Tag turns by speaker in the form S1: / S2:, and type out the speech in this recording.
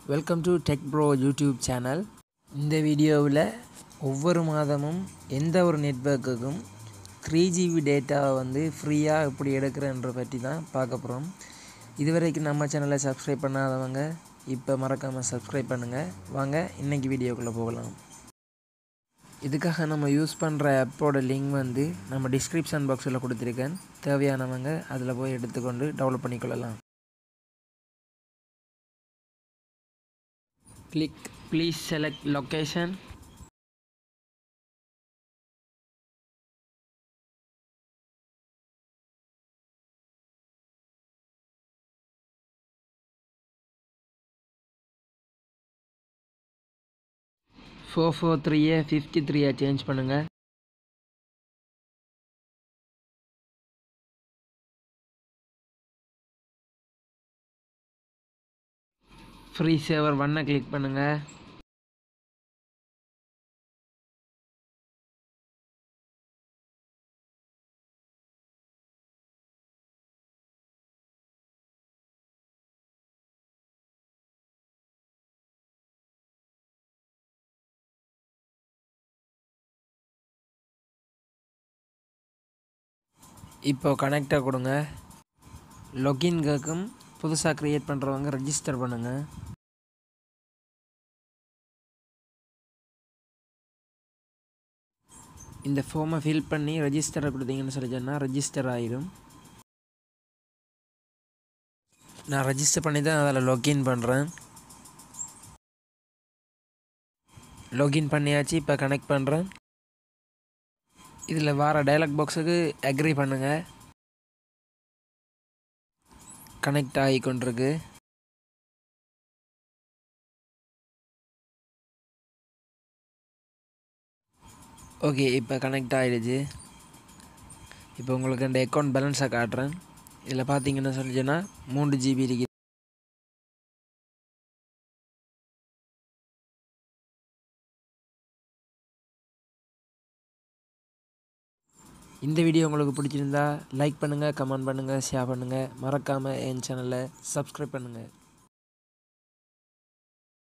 S1: welcome to tech pro YouTube channel இந்த வீடியோவில் ஒவ்வொரு மாதமும் எந்த ஒரு நெட்ஒர்க்குக்கும் த்ரீ ஜிபி டேட்டாவை வந்து ஃப்ரீயாக எப்படி எடுக்கிறன்ற பற்றி தான் பார்க்க போகிறோம் இதுவரைக்கும் நம்ம சேனலை சப்ஸ்கிரைப் பண்ணாதவங்க இப்போ மறக்காமல் சப்ஸ்கிரைப் பண்ணுங்கள் வாங்க இன்றைக்கி வீடியோக்குள்ளே போகலாம் இதுக்காக நம்ம யூஸ் பண்ணுற ஆப்போட லிங்க் வந்து நம்ம டிஸ்கிரிப்ஷன் பாக்ஸில் கொடுத்துருக்கேன் தேவையானவங்க அதில் போய் எடுத்துக்கொண்டு டவுன்லோட் பண்ணிக்கொள்ளலாம் click please select location four four த்ரீயை ஃபிஃப்டி த்ரீயை சேஞ்ச் பண்ணுங்கள் ஃப்ரீ சேவர் ஒன்னை கிளிக் பண்ணுங்கள் இப்போ கனெக்டை கொடுங்க லொகின் கேட்கும் புதுசாக க்ரியேட் பண்ணுறவங்க ரெஜிஸ்டர் பண்ணுங்கள் இந்த ஃபார்மை ஃபில் பண்ணி ரெஜிஸ்டரை கொடுத்தீங்கன்னு சொல்லி சொன்னால் ரெஜிஸ்டர் ஆயிடும் நான் ரெஜிஸ்டர் பண்ணி தான் அதில் லாகின் பண்ணுறேன் லாகின் பண்ணியாச்சு இப்போ கனெக்ட் பண்ணுறேன் இதில் வர டைலாக் பாக்ஸுக்கு அக்ரி பண்ணுங்கள் கனெக்ட் ஆகி கொண்டிருக்கு ஓகே இப்போ கனெக்ட் ஆகிடுச்சு இப்போ உங்களுக்கு அந்த அக்கௌண்ட் பேலன்ஸை காட்டுறேன் இதில் பார்த்தீங்கன்னு சொல்லிச்சுன்னா மூன்று ஜிபி இருக்குது இந்த வீடியோ உங்களுக்கு பிடிச்சிருந்தா லைக் பண்ணுங்கள் கமெண்ட் பண்ணுங்கள் ஷேர் பண்ணுங்கள் மறக்காமல் என் சேனலை சப்ஸ்கிரைப் பண்ணுங்கள்